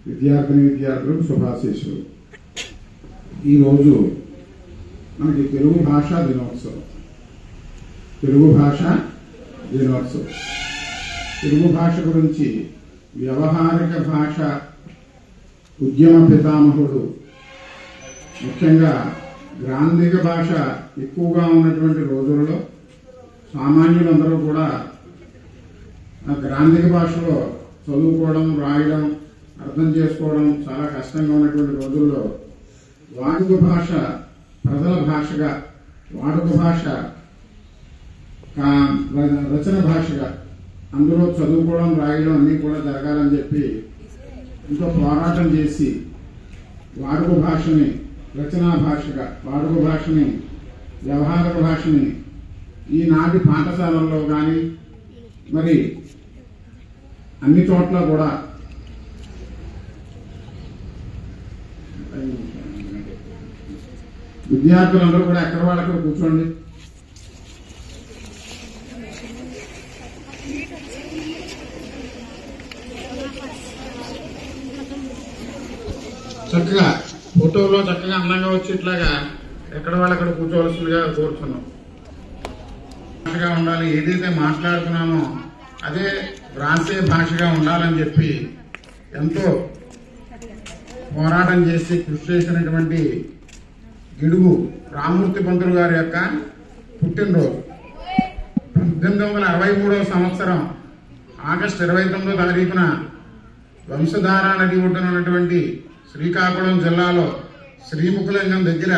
విద్యార్థిని విద్యార్థులకు శుభాశీస్సులు ఈరోజు మనకి తెలుగు భాషా దినోత్సవం తెలుగు భాష దినోత్సవం తెలుగు భాష గురించి వ్యవహారిక భాష ఉద్యమ పితామహుడు ముఖ్యంగా గ్రాంధిక భాష ఎక్కువగా ఉన్నటువంటి రోజులలో సామాన్యులందరూ కూడా ఆ గ్రాంధిక భాషలో చదువుకోవడం రాయడం అర్థం చేసుకోవడం చాలా కష్టంగా ఉన్నటువంటి రోజుల్లో వాడుక భాష ప్రజల భాషగా వాడుక భాష కా- ర- రచన భాషగా అందులో చదువుకోవడం రాయడం అన్నీ కూడా జరగాలని చెప్పి ఎంతో పోరాటం చేసి వాడుక భాషని రచనా భాషగా వాడుక భాషని వ్యవహారిక భాషని ఈనాటి పాఠశాలల్లో కానీ మరి అన్ని చోట్ల కూడా విద్యార్థులందరూ కూడా ఎక్కడ వాళ్ళక్కడ కూర్చోండి చక్కగా ఫోటోలో చక్కగా అందంగా వచ్చేట్లాగా ఎక్కడ వాళ్ళక్కడ కూర్చోవలసిందిగా కోరుతున్నాం భాషగా ఉండాలి ఏదైతే మాట్లాడుతున్నామో అదే వ్రాసే భాషగా ఉండాలని చెప్పి ఎంతో పోరాటం చేసి కృషి చేసినటువంటి గిడుగు రామూర్తి పంతులు గారి యొక్క పుట్టినరోజు పద్దెనిమిది వందల అరవై మూడవ సంవత్సరం ఆగస్టు ఇరవై తొమ్మిదో తారీఖున వంశధార నది ఒడ్డున ఉన్నటువంటి శ్రీకాకుళం జిల్లాలో శ్రీముఖలింగం దగ్గర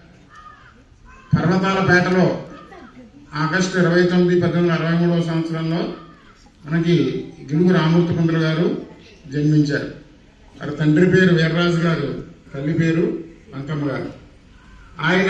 పర్వతాలపేటలో ఆగస్టు ఇరవై తొమ్మిది పద్దెనిమిది వందల అరవై మూడవ సంవత్సరంలో మనకి గిడుగు రామూర్తి పంతులు గారు జన్మించారు వారి తండ్రి పేరు వీర్రాజు గారు తల్లి పేరు అంకమ్మ గారు ఆయన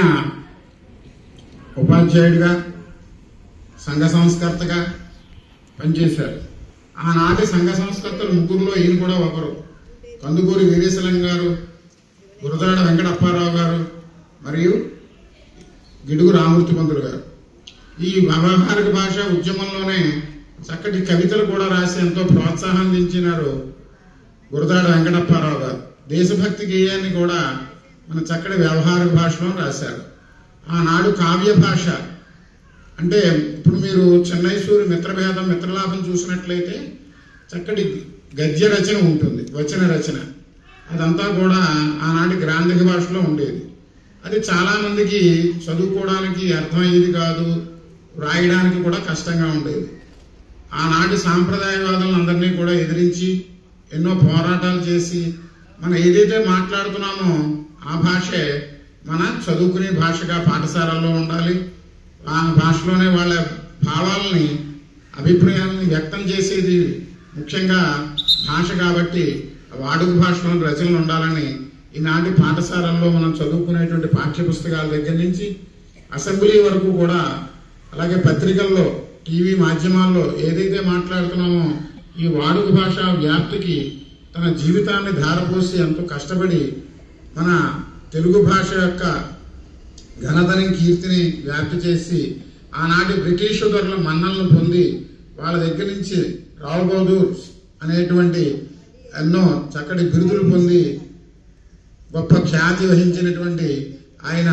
ఉపాధ్యాయుడిగా సంఘ సంస్కర్తగా పనిచేశారు ఆనాటి సంఘ సంస్కర్తలు ముగ్గురులో ఈయన కూడా ఒకరు కందుకూరి వీరేశలింగం గారు గురదాడ వెంకటప్పారావు గారు మరియు గిడుగు రామూర్తి పంతులు గారు ఈ వ్యవహారిక భాష ఉద్యమంలోనే చక్కటి కవితలు కూడా రాసి ఎంతో ప్రోత్సాహం అందించినారు గురదాడ వెంకటప్పారావు గారు దేశభక్తి గేయాన్ని కూడా మన చక్కటి వ్యవహారిక భాషలో రాశారు ఆనాడు కావ్య భాష అంటే ఇప్పుడు మీరు చెన్నై సూర్య మిత్రభేదం మిత్రలాభం చూసినట్లయితే చక్కటి గద్య రచన ఉంటుంది వచన రచన అదంతా కూడా ఆనాటి గ్రాంధిక భాషలో ఉండేది అది చాలా మందికి చదువుకోవడానికి అర్థమయ్యేది కాదు రాయడానికి కూడా కష్టంగా ఉండేది ఆనాటి సాంప్రదాయవాదులను అందరినీ కూడా ఎదిరించి ఎన్నో పోరాటాలు చేసి మనం ఏదైతే మాట్లాడుతున్నామో ఆ భాషే మన చదువుకునే భాషగా పాఠశాలల్లో ఉండాలి ఆ భాషలోనే వాళ్ళ భావాలని అభిప్రాయాలని వ్యక్తం చేసేది ముఖ్యంగా భాష కాబట్టి వాడుక భాషలో రచనలు ఉండాలని ఈనాటి పాఠశాలల్లో మనం చదువుకునేటువంటి పాఠ్య పుస్తకాల దగ్గర నుంచి అసెంబ్లీ వరకు కూడా అలాగే పత్రికల్లో టీవీ మాధ్యమాల్లో ఏదైతే మాట్లాడుతున్నామో ఈ వాడుక భాష వ్యాప్తికి తన జీవితాన్ని ధారపోసి ఎంతో కష్టపడి మన తెలుగు భాష యొక్క ఘనతని కీర్తిని వ్యాప్తి చేసి ఆనాటి బ్రిటిష్ దొరల మన్నలను పొంది వాళ్ళ దగ్గర నుంచి రావు బహదూర్ అనేటువంటి ఎన్నో చక్కటి బిరుదులు పొంది గొప్ప ఖ్యాతి వహించినటువంటి ఆయన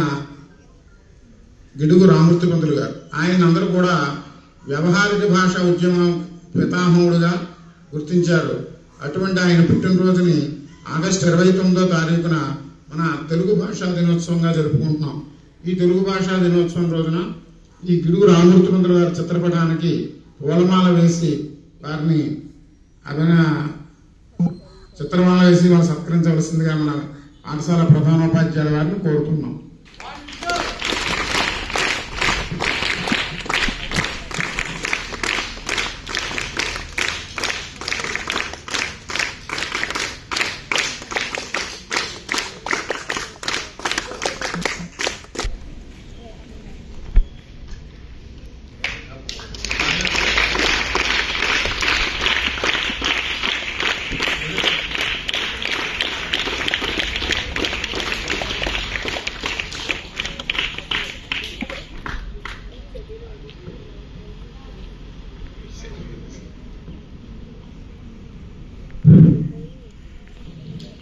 గిడుగు రామూర్తి పంతులు గారు ఆయన అందరూ కూడా వ్యవహారిక భాష ఉద్యమం పితామహుడుగా గుర్తించారు అటువంటి ఆయన పుట్టినరోజుని ఆగస్టు ఇరవై తొమ్మిదో తారీఖున మన తెలుగు భాషా దినోత్సవంగా జరుపుకుంటున్నాం ఈ తెలుగు భాషా దినోత్సవం రోజున ఈ గిడుగు రామూర్తి పంతులు గారి చిత్రపటానికి పూలమాల వేసి వారిని అభిన చిత్రమాల వేసి వాళ్ళు సత్కరించవలసిందిగా మన పాఠశాల ప్రధానోపాధ్యాయుల వారిని కోరుతున్నాం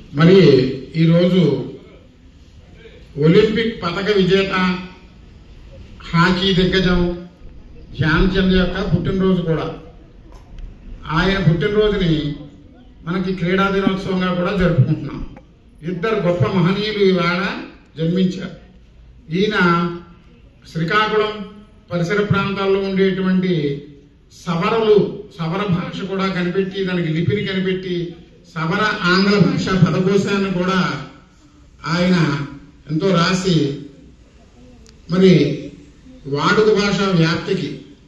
మరి ఈరోజు ఒలింపిక్ పథక విజేత హాకీ దిగ్గజం ధ్యాన్ చంద్ యొక్క పుట్టినరోజు కూడా ఆయన పుట్టినరోజుని మనకి క్రీడా దినోత్సవంగా కూడా జరుపుకుంటున్నాం ఇద్దరు గొప్ప మహనీయులు ఇవాళ జన్మించారు ఈయన శ్రీకాకుళం పరిసర ప్రాంతాల్లో ఉండేటువంటి సవరలు సవర భాష కూడా కనిపెట్టి దానికి లిపిని కనిపెట్టి సవర ఆంగ్ల భాష పదకోశాన్ని కూడా ఆయన ఎంతో రాసి మరి వాడుక భాష వ్యాప్తికి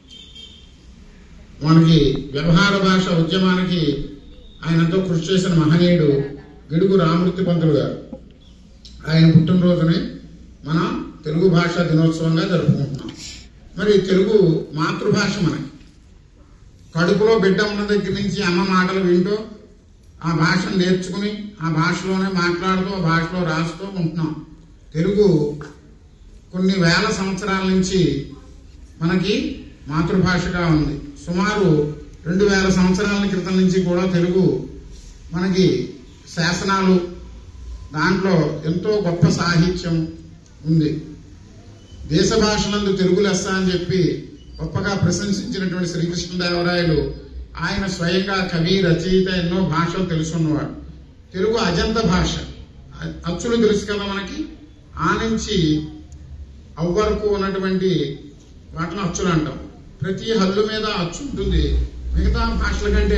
మనకి వ్యవహార భాష ఉద్యమానికి ఆయన ఎంతో కృషి చేసిన మహనీయుడు గిడుగు రామూర్తి పంతులు గారు ఆయన పుట్టినరోజుని మనం తెలుగు భాషా దినోత్సవంగా జరుపుకుంటున్నాం మరి తెలుగు మాతృభాష మనకి కడుపులో బిడ్డ ఉన్న దగ్గర నుంచి అమ్మ మాటలు వింటూ ఆ భాషను నేర్చుకుని ఆ భాషలోనే మాట్లాడుతూ ఆ భాషలో రాస్తూ ఉంటున్నాం తెలుగు కొన్ని వేల సంవత్సరాల నుంచి మనకి మాతృభాషగా ఉంది సుమారు రెండు వేల సంవత్సరాల క్రితం నుంచి కూడా తెలుగు మనకి శాసనాలు దాంట్లో ఎంతో గొప్ప సాహిత్యం ఉంది దేశ భాషలందు తెలుగు లెస్స అని చెప్పి గొప్పగా ప్రశంసించినటువంటి శ్రీకృష్ణదేవరాయలు ఆయన స్వయంగా కవి రచయిత ఎన్నో భాషలు తెలుసున్నవాడు తెలుగు అజంత భాష అ- అచ్చులు తెలుసు కదా మనకి ఆ నుంచి అవ్వరకు ఉన్నటువంటి వాటిని అచ్చులు అంటాం ప్రతి హల్లు మీద అచ్చు ఉంటుంది మిగతా భాషల కంటే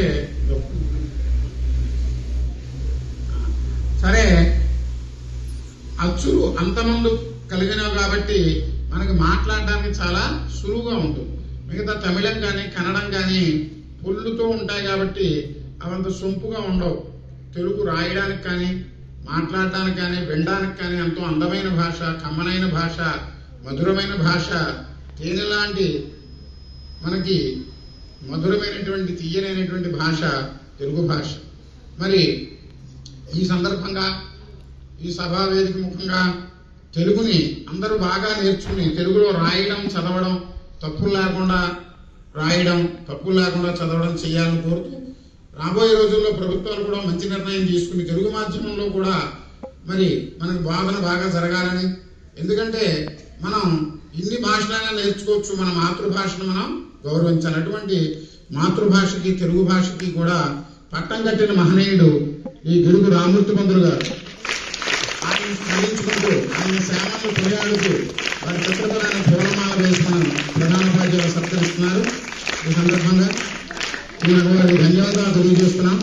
సరే అచ్చులు అంతమంది కలిగినవి కాబట్టి మనకి మాట్లాడడానికి చాలా సులువుగా ఉంటుంది మిగతా తమిళం కానీ కన్నడం కానీ పొల్లుతో ఉంటాయి కాబట్టి అవంత సొంపుగా ఉండవు తెలుగు రాయడానికి కానీ మాట్లాడడానికి కానీ వినడానికి కానీ ఎంతో అందమైన భాష కమ్మనైన భాష మధురమైన భాష తేనె లాంటి మనకి మధురమైనటువంటి తీయనైనటువంటి భాష తెలుగు భాష మరి ఈ సందర్భంగా ఈ సభా వేదిక ముఖంగా తెలుగుని అందరూ బాగా నేర్చుకుని తెలుగులో రాయడం చదవడం తప్పులు లేకుండా రాయడం తప్పులు లేకుండా చదవడం చేయాలని కోరుతూ రాబోయే రోజుల్లో ప్రభుత్వాలు కూడా మంచి నిర్ణయం తీసుకుని తెలుగు మాధ్యమంలో కూడా మరి మనకి బోధన బాగా జరగాలని ఎందుకంటే మనం ఇన్ని భాషలైనా నేర్చుకోవచ్చు మన మాతృభాషను మనం గౌరవించాలి అటువంటి మాతృభాషకి తెలుగు భాషకి కూడా పట్టం కట్టిన మహనీయుడు ఈ గిడుగు రామూర్తి పంతులు గారు ఆయన స్మరించుకుంటూ ఆయన సేవలను కొనియాడుతూ వారి చిత్రపటాన్ని పూలమాల వేసి మనం ప్రధానోపాధ్యాయులు సత్కరిస్తున్నారు ఈ సందర్భంగా నేను వారికి ధన్యవాదాలు తెలియజేస్తున్నాం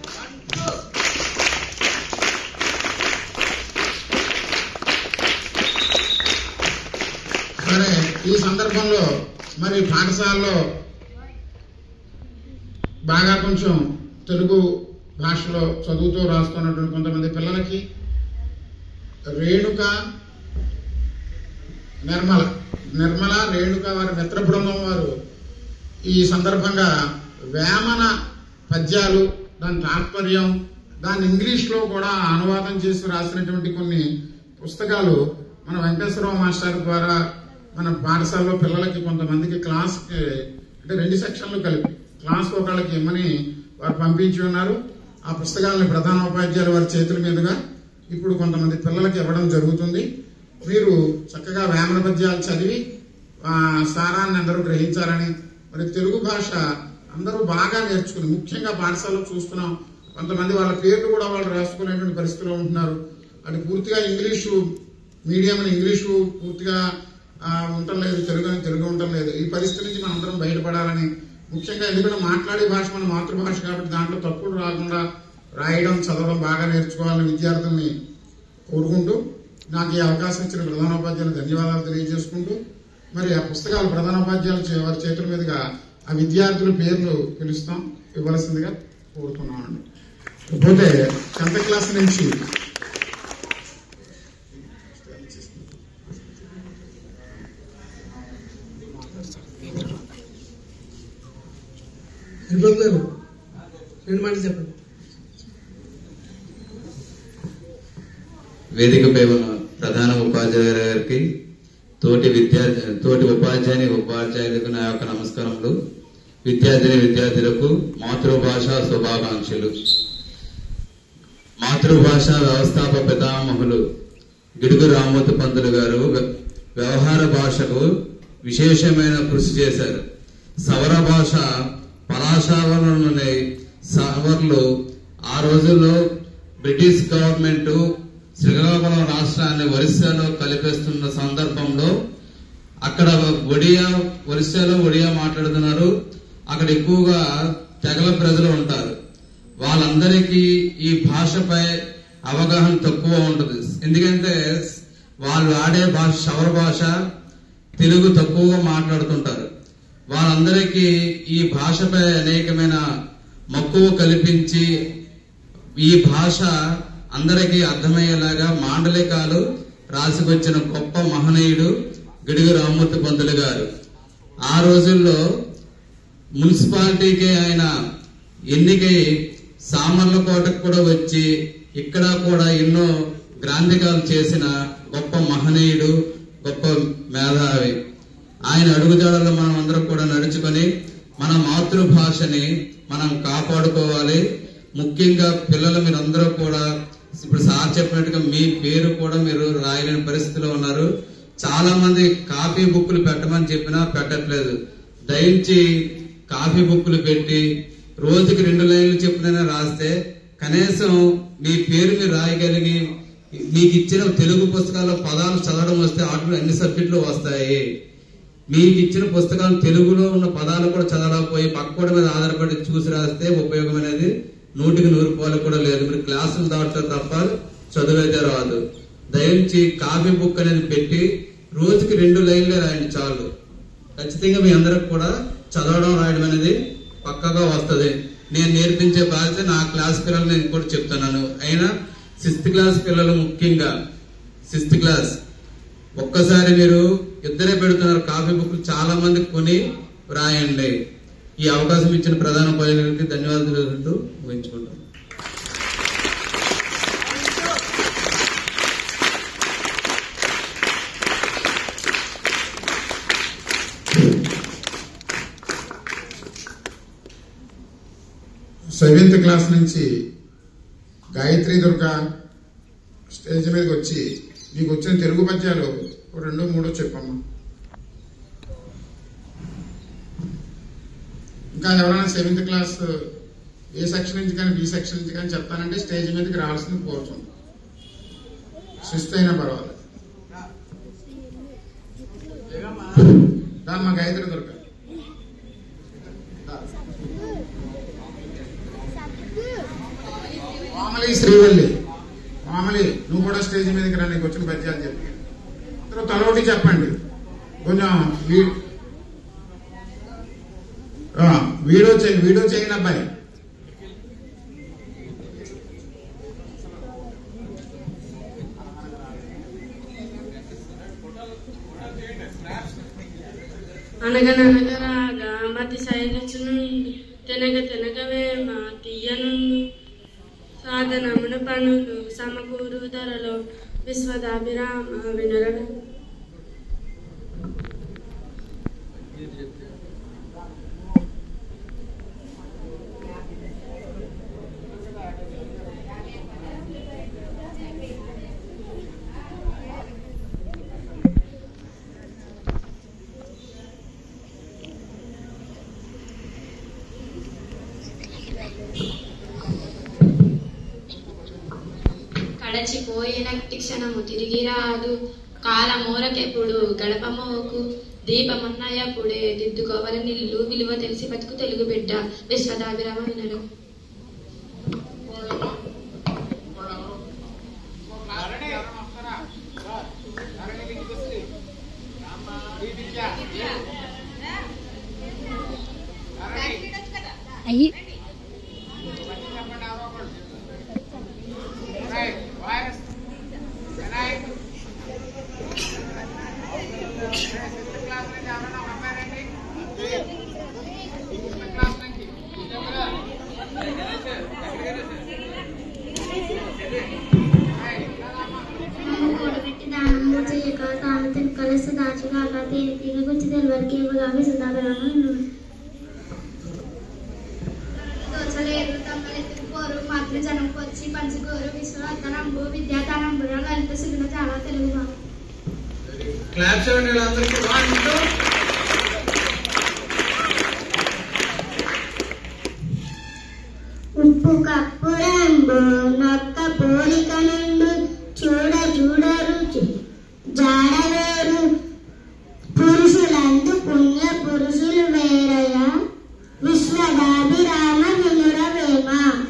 సరే ఈ సందర్భంలో మరి పాఠశాలలో బాగా కొంచెం తెలుగు భాషలో చదువుతూ రాస్తున్నటువంటి కొంతమంది పిల్లలకి రేణుక నిర్మల నిర్మల రేణుక వారి మిత్ర బృందం వారు ఈ సందర్భంగా వేమన పద్యాలు దాని తాత్పర్యం దాన్ని ఇంగ్లీష్లో కూడా అనువాదం చేసి రాసినటువంటి కొన్ని పుస్తకాలు మన వెంకటేశ్వరరావు మాస్టర్ ద్వారా మన పాఠశాలలో పిల్లలకి కొంతమందికి క్లాస్ అంటే రెండు సెక్షన్లు కలిపి క్లాస్ ఒకళ్ళకి ఇమ్మని వారు పంపించి ఉన్నారు ఆ పుస్తకాలను ప్రధాన ఉపాధ్యాయులు వారి చేతుల మీదుగా ఇప్పుడు కొంతమంది పిల్లలకి ఇవ్వడం జరుగుతుంది మీరు చక్కగా వేమన పద్యాలు చదివి ఆ సారాన్ని అందరూ గ్రహించాలని మరి తెలుగు భాష అందరూ బాగా నేర్చుకుని ముఖ్యంగా పాఠశాలలో చూస్తున్నాం కొంతమంది వాళ్ళ పేర్లు కూడా వాళ్ళు రాసుకునేటువంటి పరిస్థితిలో ఉంటున్నారు అది పూర్తిగా ఇంగ్లీషు మీడియం ఇంగ్లీషు పూర్తిగా ఆ, ఉండలేదు తెలుగు అని తెలుగు ఉండలేదు ఈ పరిస్థితి నుంచి మనం అందరం బయటపడాలని ముఖ్యంగా ఎందుకంటే మాట్లాడే భాష మన మాతృభాష కాబట్టి దాంట్లో తప్పులు రాకుండా రాయడం చదవడం బాగా నేర్చుకోవాలని విద్యార్థుల్ని కోరుకుంటూ నాకు ఈ అవకాశం ఇచ్చిన ప్రధానోపాధ్యాయులు ధన్యవాదాలు తెలియజేసుకుంటూ మరి ఆ పుస్తకాలు ప్రధానోపాధ్యాయులు చే- వారి చేతుల మీదుగా ఆ విద్యార్థుల పేర్లు పిలుస్తాం ఇవ్వాల్సిందిగా కోరుతున్నామండి పోతే టెన్త్ క్లాస్ నుంచి తిరుపతి గారు రెండు మాటలు చెప్పండి వేదికపై ఉన్న ప్రధాన ఉపాధ్యాయుల గారికి తోటి విద్యార్థి తోటి ఉపాధ్యాయుని ఉపాధ్యాయులకు నా యొక్క నమస్కారములు విద్యార్థిని విద్యార్థులకు మాతృభాష శుభాకాంక్షలు మాతృ మాతృభాష వ్యవస్థాపక పితామహులు గిడుగు రామ్మూర్తి పంతులు గారు వ్య- వ్యవహార భాషకు విశేషమైన కృషి చేశారు సవర భాష పలాశావలోని సవర్లు ఆ రోజుల్లో బ్రిటిష్ గవర్నమెంట్ శ్రీకాకుళం రాష్ట్రాన్ని ఒరిస్సాలో కలిపేస్తున్న సందర్భంలో అక్కడ ఒడియా ఒరిస్సాలో ఒడియా మాట్లాడుతున్నారు అక్కడ ఎక్కువగా తెగల ప్రజలు ఉంటారు వాళ్ళందరికీ ఈ భాషపై అవగాహన తక్కువ ఉంటుంది ఎందుకంటే వాళ్ళు ఆడే భాష శవర భాష తెలుగు తక్కువగా మాట్లాడుతుంటారు వాళ్ళందరికీ ఈ భాషపై అనేకమైన మక్కువ కల్పించి ఈ భాష అందరికీ అర్థమయ్యేలాగా మాండలికాలు రాసికొచ్చిన గొప్ప మహనీయుడు గిడుగు రామ్మూర్తి పంతులు గారు ఆ రోజుల్లో మున్సిపాలిటీకి ఆయన ఎన్నికై సామర్లకోటకు కూడా వచ్చి ఇక్కడ కూడా ఎన్నో గ్రాంధికాలు చేసిన గొప్ప మహనీయుడు గొప్ప మేధావి ఆయన అడుగుజాడల్లో మనం అందరం కూడా నడుచుకొని మన మాతృభాషని మనం కాపాడుకోవాలి ముఖ్యంగా పిల్లలు మీరందరూ కూడా ఇప్పుడు సార్ చెప్పినట్టుగా మీ పేరు కూడా మీరు రాయలేని పరిస్థితిలో ఉన్నారు చాలా మంది కాపీ బుక్కులు పెట్టమని చెప్పినా పెట్టట్లేదు దయించి కాపీ బుక్కులు పెట్టి రోజుకి రెండు లైన్లు చెప్పినైనా రాస్తే కనీసం మీ పేరు మీరు రాయగలిగి మీకు ఇచ్చిన తెలుగు పుస్తకాల్లో పదాలు చదవడం వస్తే ఆటలు అన్ని సబ్జెక్టులు వస్తాయి మీకు ఇచ్చిన పుస్తకాలు తెలుగులో ఉన్న పదాలు కూడా చదవలేకపోయి పక్కోడి మీద ఆధారపడి చూసి రాస్తే ఉపయోగం అనేది నూటికి నూరు పాలు కూడా లేదు మీరు క్లాసులు దాటుతారు తప్ప చదువైతే రాదు దయించి కాపీ బుక్ అనేది పెట్టి రోజుకి రెండు లైన్లే రాయండి చాలు ఖచ్చితంగా మీ అందరికి కూడా చదవడం రాయడం అనేది పక్కగా వస్తది నేను నేర్పించే బాధ్యత నా క్లాస్ పిల్లలు నేను కూడా చెప్తున్నాను అయినా సిక్స్త్ క్లాస్ పిల్లలు ముఖ్యంగా సిక్స్త్ క్లాస్ ఒక్కసారి మీరు ఇద్దరే పెడుతున్నారు కాఫీ బుక్ చాలా మంది కొని రాయండి ఈ అవకాశం ఇచ్చిన ప్రధాన ఉపాధ్యాయులకి ధన్యవాదాలు తెలుపుతూ ముగించుకుంటాం సెవెంత్ క్లాస్ నుంచి గాయత్రి దుర్గ స్టేజ్ మీదకి వచ్చి నీకు వచ్చిన తెలుగు పద్యాలు ఓ రెండో మూడో చెప్పమ్మా ఇంకా ఎవరైనా సెవెంత్ క్లాస్ ఏ సెక్షన్ నుంచి కానీ బి సెక్షన్ నుంచి కానీ చెప్తానంటే స్టేజ్ మీదకి రావాల్సింది కోరుతుంది శిస్తు అయినా పర్వాలేదు దా మా గాయత్రి దుర్గ దా. మామలి శ్రీవల్లి మామలి నువ్వు కూడా స్టేజ్ మీదకి రా నీకు వచ్చిన పద్యాలు చెప్పి అందరూ తలొకటి చెప్పండి కొంచెం వీ- ఆ, వీడియో చేయి వీడియో చేయని అబ్బాయి అనగననగరాగా మతి శైలచునుండు తెనగ తెనగవేమ తీయనుండు సాధనమున పనులు సమకూరు ధరలో విశ్వదాభిరామ వినరణ కడచిపోయిన క్షణము తిరిగి రాదు కాలమూరకెప్పుడు గడపమోకు దీపమన్నయ్యప్పుడే దిద్దుకోవల నిల్లు విలువ తెలిసి బతుకు తెలుగు బిడ్డ విశ్వదాభిరామ వినరు అయ్యి కూడబెట్టి దానము చేయక తాను తినకలసి దాచుగాక తేనె తీగ గుచ్చి తెలవరికి ఇవ్వగా విసుదాగరము దోచలేరు తమ్మలెత్తుకుపోరు మాతృ జనంకు వచ్చి పంచుకోరు విశ్వవర్ధనంబు విద్యాదానంబు లలిత సుగుణ చాలా తెలుగు భావం క్లాప్స్ ఇవ్వండి వీళ్ళందరికీ వన్ టూ ఉప్పు కప్పు రంబు నొక్క పోలిక నుండు చూడ చూడ రుచి జాడ వేరు పురుషులందు పుణ్య పురుషులు వేరయ విశ్వదాభిరామ వినురవేమ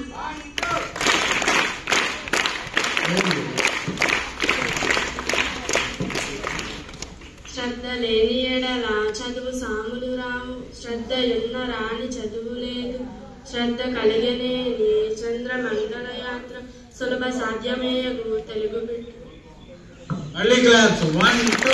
శ్రద్ధ లేని ఎడల చదువు సాములు రావు శ్రద్ధ ఎన్న రాని చదువు లేదు శ్రద్ధ కలిగనేని చంద్రమండల యాత్ర సులభ సాధ్యమేయగు తెలుగు బిడ్డ మళ్ళీ క్లాప్స్ వన్ టూ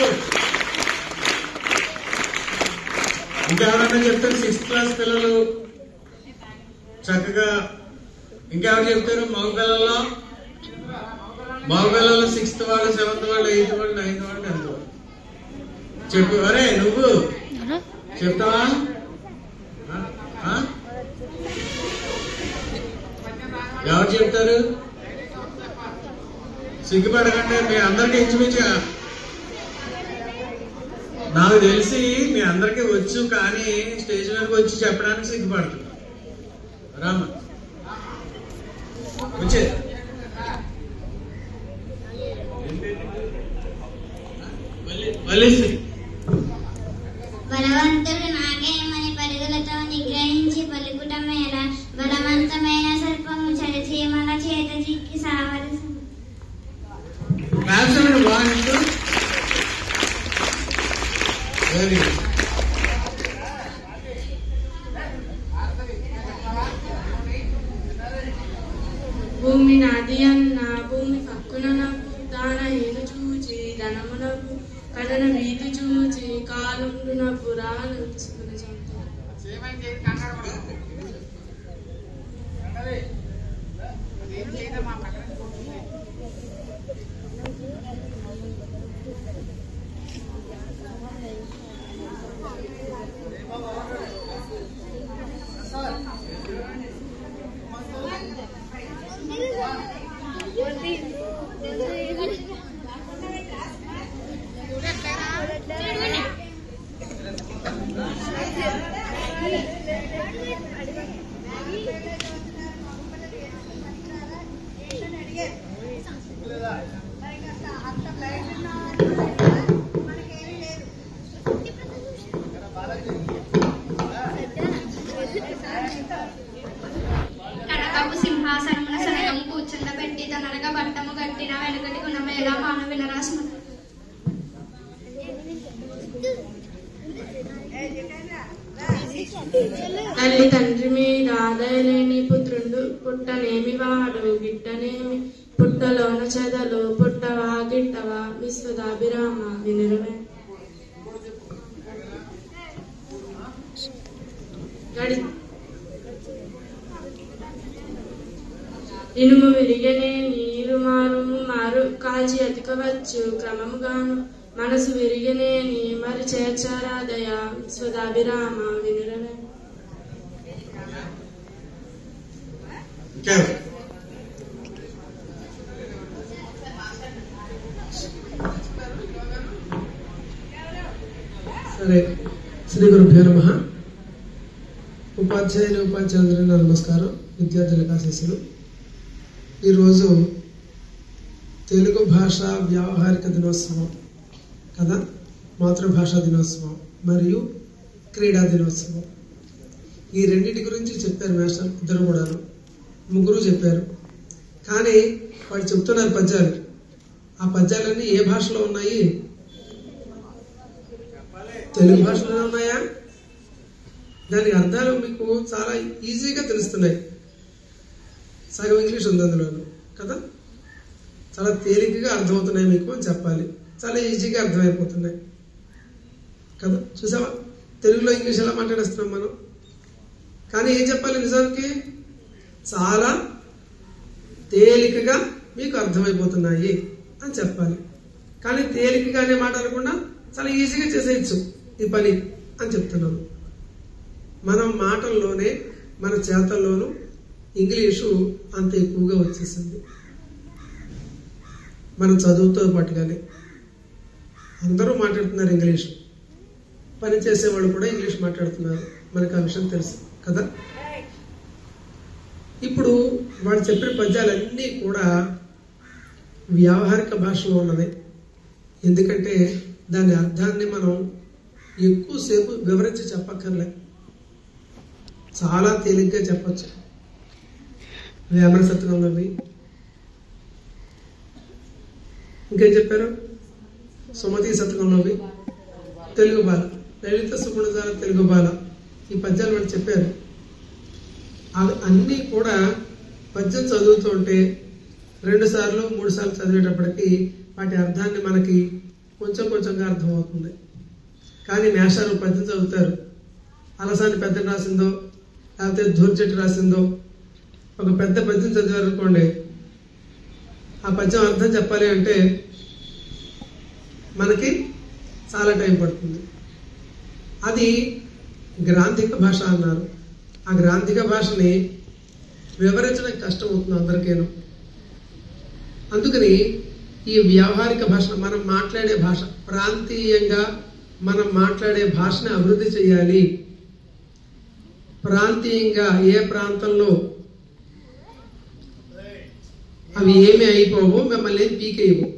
ఇంకెవరన్నా చెప్తారు సిక్స్త్ క్లాస్ పిల్లలు చక్కగా ఇంకెవరు చెప్తారు మగ పిల్లల్లో మగ పిల్లలు సిక్స్త్ వాళ్ళు సెవెంత్ వాళ్ళు ఎయిత్ వాళ్ళు నైన్త్ వాళ్ళు టెన్త్ వాళ్ళు చెప్పు అరే నువ్వు చెప్తావా ఆ? ఆ? ఎవరు చెప్తారు సిగ్గుపడకండి మీ అందరికీ ఇంచుమించుగా నాకు తెలిసి మీ అందరికీ వచ్చు కానీ స్టేజ్ మీదకి వచ్చి చెప్పడానికి సిగ్గుపడుతున్నా రామ వచ్చే మళ్ళీ బలవంతుడు నాగేమని పరుగులతో నిగ్రహించి పలుకుట మేల బలవంతమైన సర్పము చరిచీమల చేత చిక్కి సావలసి క్లాప్స్ అండి వన్ టూ వెరీ గుడ్ భూమి నాది అన్న భూమి పక్కున నవ్వు దాన హీను చూచి ధనమునకు కథన వీధి చూచి కాలుండు నవ్వు రాను కనకపు సింహాసనమున సనగము కూర్చుండబెట్టి తననగ బట్టము గట్టిన వెనుకటి గుణమేలా మానవిన రాసిన తల్లి తండ్రి మీద దయలేని పుత్రుండు పుట్టనేమి వాడు గిట్టనేమి పుట్టలోన చెదలు పుట్టవా గిట్టవా విశ్వదాభిరామ వినురవే గడి ఇనుము విరిగనే నీరు మారు మారు కాల్చి అతికవచ్చు క్రమముగాను మనసు విరిగనేని మరి చేర్చారాదయ విశ్వదాభిరామ వినురవే ఇంకెవరు సరే శ్రీ గురుభ్యో నమ ఉపాధ్యాయులు ఉపాధ్యాయులందరూ నా నమస్కారం విద్యార్థులకు ఆశీస్సులు ఈరోజు తెలుగు భాష వ్యావహారిక దినోత్సవం కదా మాతృభాషా దినోత్సవం మరియు క్రీడా దినోత్సవం ఈ రెండింటి గురించి చెప్పారు మాస్టర్ ఇద్దరు కూడాను ముగ్గురు చెప్పారు కానీ వాళ్ళు చెప్తున్నారు పద్యాలు ఆ పద్యాలన్నీ ఏ భాషలో ఉన్నాయి తెలుగు భాషలో ఉన్నాయా దాని అర్థాలు మీకు చాలా ఈజీగా తెలుస్తున్నాయి సగం ఇంగ్లీష్ ఉంది అందులో కదా చాలా తేలికగా అర్థమవుతున్నాయి మీకు అని చెప్పాలి చాలా ఈజీగా అర్థమైపోతున్నాయి కదా చూసావా తెలుగులో ఇంగ్లీష్ ఎలా మాట్లాడేస్తున్నాం మనం కానీ ఏం చెప్పాలి నిజానికి చాలా తేలికగా మీకు అర్థమైపోతున్నాయి అని చెప్పాలి కానీ తేలికగా అనే మాట అనకుండా చాలా ఈజీగా చేసేయచ్చు ఈ పని అని చెప్తున్నాను మనం మాటల్లోనే మన చేతల్లోనూ ఇంగ్లీషు అంత ఎక్కువగా వచ్చేసింది మనం చదువుతో పాటుగానే అందరూ మాట్లాడుతున్నారు ఇంగ్లీష్ పని చేసేవాళ్ళు కూడా ఇంగ్లీష్ మాట్లాడుతున్నారు మనకు ఆ విషయం తెలుసు కదా ఇప్పుడు వాడు చెప్పిన పద్యాలన్నీ కూడా వ్యావహారిక భాషలో ఉన్నది ఎందుకంటే దాని అర్థాన్ని మనం ఎక్కువసేపు వివరించి చెప్పక్కర్లే చాలా తేలిగ్గా చెప్పచ్చు వేమన సత్యనందవి ఇంకేం చెప్పారు సుమతి శతకంలోవి తెలుగు బాల లలిత సుగుణజాల తెలుగు బాల ఈ పద్యాలు వాళ్ళు చెప్పారు అవి అన్నీ కూడా పద్యం చదువుతుంటే రెండు సార్లు మూడు సార్లు చదివేటప్పటికి వాటి అర్థాన్ని మనకి కొంచెం కొంచెంగా అర్థమవుతుంది కానీ మేషాలు పద్యం చదువుతారు అలసాని పెద్ద రాసిందో లేకపోతే ధూర్జెట్ రాసిందో ఒక పెద్ద పద్యం చదివారు అనుకోండి ఆ పద్యం అర్థం చెప్పాలి అంటే మనకి చాలా టైం పడుతుంది అది గ్రాంధిక భాష అన్నారు ఆ గ్రాంధిక భాషని వివరించడం కష్టం అవుతుంది అందరికీను అందుకని ఈ వ్యావహారిక భాష మనం మాట్లాడే భాష ప్రాంతీయంగా మనం మాట్లాడే భాషని అభివృద్ధి చేయాలి ప్రాంతీయంగా ఏ ప్రాంతంలో అవి ఏమి అయిపోవో మిమ్మల్ని ఏం పీకేయవు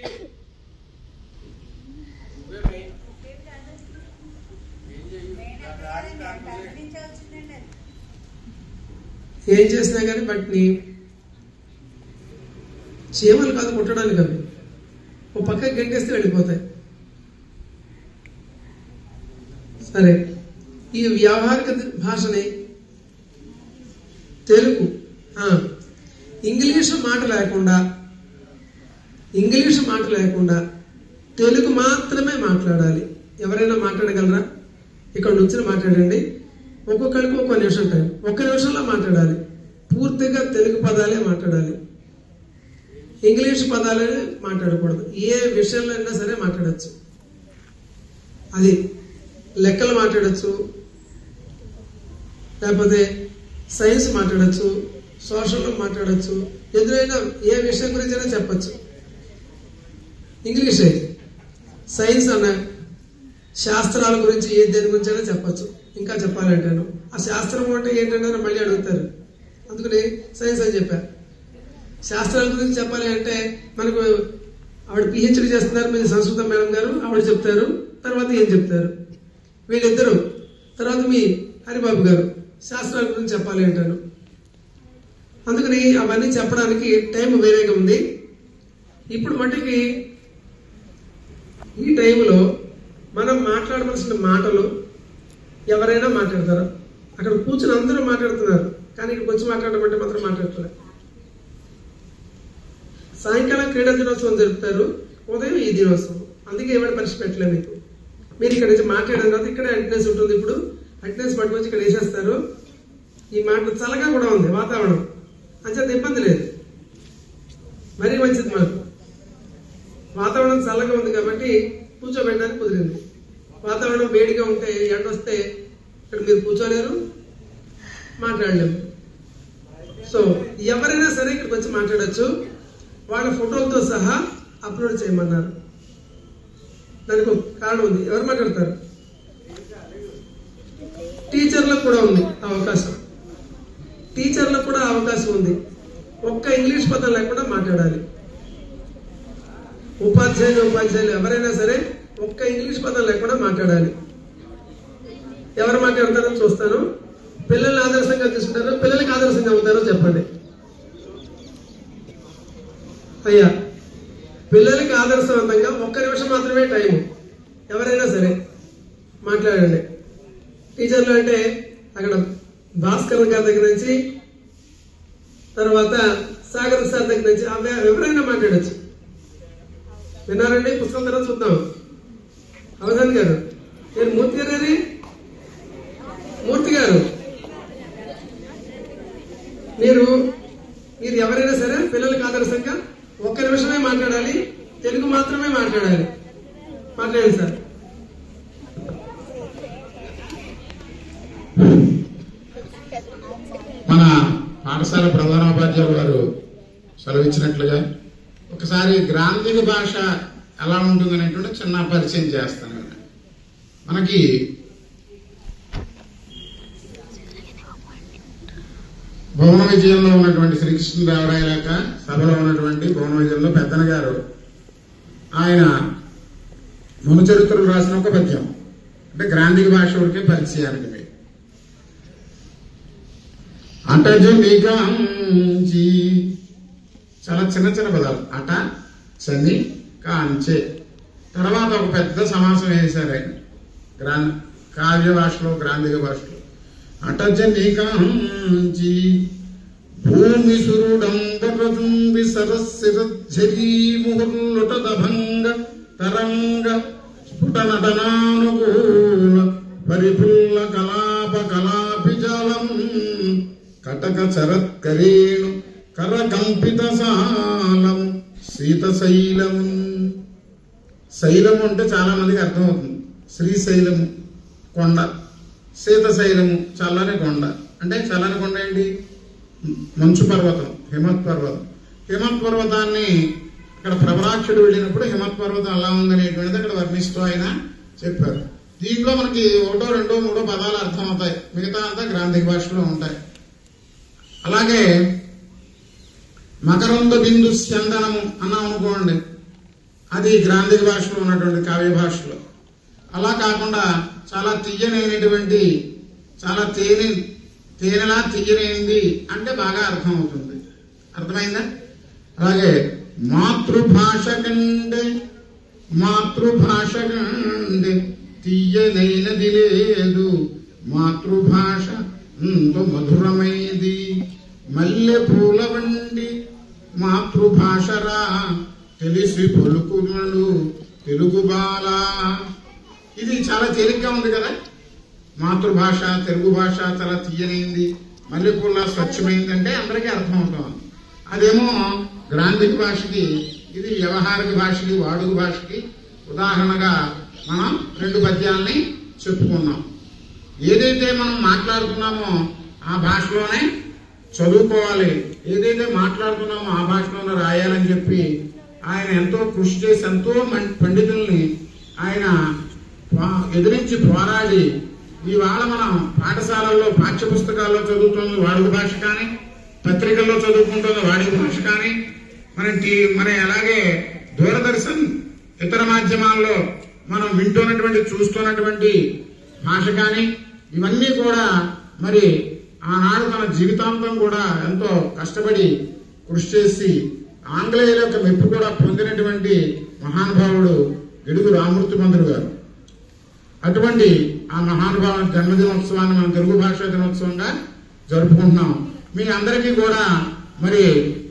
ఏం చేసినా కానీ వాటిని చీమలు కాదు కుట్టడానికి అవి ఓ పక్కకి గంటేస్తే వెళ్ళిపోతాయి సరే ఈ వ్యావహారిక భాషని తెలుగు ఆ, ఇంగ్లీషు మాట లేకుండా ఇంగ్లీషు మాట లేకుండా తెలుగు మాత్రమే మాట్లాడాలి ఎవరైనా మాట్లాడగలరా ఇక్కడ నుంచి మాట్లాడండి ఒక్కొక్కరికి ఒక్కో నిమిషం టైం ఒక్క నిమిషంలో మాట్లాడాలి పూర్తిగా తెలుగు పదాలే మాట్లాడాలి ఇంగ్లీష్ పదాలే మాట్లాడకూడదు ఏ విషయంలో అయినా సరే మాట్లాడచ్చు అది లెక్కలు మాట్లాడచ్చు లేకపోతే సైన్స్ మాట్లాడచ్చు సోషల్ మాట్లాడచ్చు ఎదురైనా ఏ విషయం గురించి అయినా చెప్పచ్చు ఇంగ్లీషే సైన్స్ అన్న శాస్త్రాల గురించి ఏ దేని గురించి అయినా చెప్పచ్చు ఇంకా చెప్పాలంటాను ఆ శాస్త్రం అంటే ఏంటంటే మళ్ళీ అడుగుతారు అందుకని సైన్స్ అని చెప్పా శాస్త్రాల గురించి చెప్పాలి అంటే మనకు ఆవిడ పిహెచ్డి చేస్తున్నారు మీరు సంస్కృతం మేడం గారు ఆవిడ చెప్తారు తర్వాత ఏం చెప్తారు వీళ్ళిద్దరు తర్వాత మీ హరిబాబు గారు శాస్త్రాల గురించి చెప్పాలి అంటాను అందుకని అవన్నీ చెప్పడానికి టైం వేరేగా ఉంది ఇప్పుడు మటుకి ఈ టైంలో మనం మాట్లాడవలసిన మాటలు ఎవరైనా మాట్లాడతారు అక్కడ కూర్చుని అందరూ మాట్లాడుతున్నారు కానీ ఇక్కడికి వచ్చి మాట్లాడమంటే మాత్రం మాట్లాడతారు సాయంకాలం క్రీడా దినోత్సవం జరుపుతారు ఉదయం ఈ దినోత్సవం అందుకే ఏమైనా పరీక్ష పెట్టలేదు మీకు మీరు ఇక్కడ నుంచి మాట్లాడిన తర్వాత ఇక్కడ అటెండెన్స్ ఉంటుంది ఇప్పుడు అటెండెన్స్ పట్టుకొచ్చి ఇక్కడ వేసేస్తారు ఈ మాట చల్లగా కూడా ఉంది వాతావరణం అంచేత ఇబ్బంది లేదు మరీ మంచిది మాకు వాతావరణం చల్లగా ఉంది కాబట్టి కూర్చోబెట్టడానికి కుదిరింది వాతావరణం వేడిగా ఉంటే ఎండ వస్తే ఇక్కడ మీరు కూర్చోలేరు మాట్లాడలేము సో ఎవరైనా సరే ఇక్కడికి వచ్చి మాట్లాడొచ్చు వాళ్ళ ఫోటోలతో సహా అప్లోడ్ చేయమన్నారు దానికి ఒక కారణం ఉంది ఎవరు మాట్లాడతారు టీచర్లకు కూడా ఉంది ఆ అవకాశం టీచర్లకు కూడా ఆ అవకాశం ఉంది ఒక్క ఇంగ్లీష్ పదం లేకుండా మాట్లాడాలి ఉపాధ్యాయులు ఉపాధ్యాయులు ఎవరైనా సరే ఒక్క ఇంగ్లీష్ పదం లేకుండా మాట్లాడాలి ఎవరు మాట్లాడతారో చూస్తాను పిల్లల్ని ఆదర్శంగా తీసుకుంటారో పిల్లలకి ఆదర్శంగా అవుతారో చెప్పండి అయ్యా పిల్లలకి ఆదర్శవంతంగా ఒక్క నిమిషం మాత్రమే టైం ఎవరైనా సరే మాట్లాడండి టీచర్లు అంటే అక్కడ భాస్కర్ గారి దగ్గర నుంచి తర్వాత సాగర్ సార్ దగ్గర నుంచి అవి ఎవరైనా మాట్లాడచ్చు విన్నారండి పుస్తకం తర్వాత చూద్దాం అవధాన్ గారు నేను మూర్తి గారు అది మూర్తి గారు మీరు మీరు ఎవరైనా సరే పిల్లలకి ఆదర్శంగా ఒక్క నిమిషమే మాట్లాడాలి తెలుగు మాత్రమే మాట్లాడాలి మాట్లాడండి సార్ మన పాఠశాల సెలవిచ్చినట్లుగా ఒకసారి గ్రాంధిక భాష ఎలా ఉంటుంది అనేటువంటి చిన్న పరిచయం చేస్తాను నేను. మనకి భువన విజయంలో ఉన్నటువంటి శ్రీకృష్ణదేవరాయ లేక సభలో ఉన్నటువంటి భువన విజయంలో పెద్దన గారు ఆయన మును చరిత్రలు రాసిన ఒక పద్యం అంటే గ్రాంధిక భాష వరకే పరిచయానికి మీకు అటజనిగాంచి చాలా చిన్న చిన్న పదాలు అట చని కాంచే తర్వాత ఒక పెద్ద సమాసం వేశారు ఆయన గ్రా కావ్య భాషలో గ్రాంధిక భాషలో అటజని కాంచి భూమి సురుడంబరజుంబి సరస్సిరజ్జరీ ముహుర్లుటదభంగ తరంగ స్ఫుట నటనానుకూల పరిపుల్ల కలాప కలాపి జలం కటక చరత్కరేణు కరకంపిత సాలం శీతశైలము శైలము అంటే చాలా మందికి అర్థమవుతుంది శ్రీశైలము కొండ శీతశైలము చల్లని కొండ అంటే చల్లని కొండ ఏంటి మంచు పర్వతం హిమత్ పర్వతం హిమత్ పర్వతాన్ని ఇక్కడ ప్రభరాక్షుడు వెళ్ళినప్పుడు హిమత్ పర్వతం ఎలా ఉందనేటువంటిది అక్కడ వర్ణిస్తూ ఆయన చెప్పారు దీంట్లో మనకి ఒకటో రెండో మూడో పదాలు అర్థమవుతాయి మిగతా అంతా గ్రాంధిక భాషలో ఉంటాయి అలాగే మకరంద బిందు స్యందనము అన్నాం అనుకోండి అది గ్రాంధిక భాషలో ఉన్నటువంటి కావ్య భాషలో అలా కాకుండా చాలా తీయనైనటువంటి చాలా తేనె తేనెలా తీయనైంది అంటే బాగా అర్థం అవుతుంది అర్థమైందా అలాగే మాతృభాష కంటే మాతృభాష కంటే తీయనైనది లేదు మాతృభాష ఎంతో మధురమైంది మల్లె పూల వండి మాతృభాషరా తెలిసి పలుకులను తెలుగు బాల ఇది చాలా తేలిగ్గా ఉంది కదా మాతృభాష తెలుగు భాష చాలా తీయనైంది మల్లెపూల స్వచ్ఛమైంది అంటే అందరికీ అర్థమవుతుంది అదేమో గ్రాంధిక భాషకి ఇది వ్యవహారిక భాషకి వాడుక భాషకి ఉదాహరణగా మనం రెండు పద్యాలని చెప్పుకున్నాం ఏదైతే మనం మాట్లాడుతున్నామో ఆ భాషలోనే చదువుకోవాలి ఏదైతే మాట్లాడుతున్నామో ఆ భాషలోనే రాయాలని చెప్పి ఆయన ఎంతో కృషి చేసి ఎంతో మం- పండితుల్ని ఆయన పా- ఎదిరించి పోరాడి ఇవాళ మనం పాఠశాలల్లో పాఠ్య పుస్తకాల్లో చదువుతున్న వాడుక భాష కానీ పత్రికల్లో చదువుకుంటున్న వాడుక భాష కానీ మన టీ- మన అలాగే దూరదర్శన్ ఇతర మాధ్యమాల్లో మనం వింటున్నటువంటి చూస్తున్నటువంటి భాష కానీ ఇవన్నీ కూడా మరి ఆనాడు తన జీవితాంతం కూడా ఎంతో కష్టపడి కృషి చేసి ఆంగ్లేయుల యొక్క మెప్పు కూడా పొందినటువంటి మహానుభావుడు గిడుగు రామూర్తి మంత్రులు గారు అటువంటి ఆ మహానుభావ జన్మదినోత్సవాన్ని మనం తెలుగు భాషా దినోత్సవంగా జరుపుకుంటున్నాం మీ అందరికీ కూడా మరి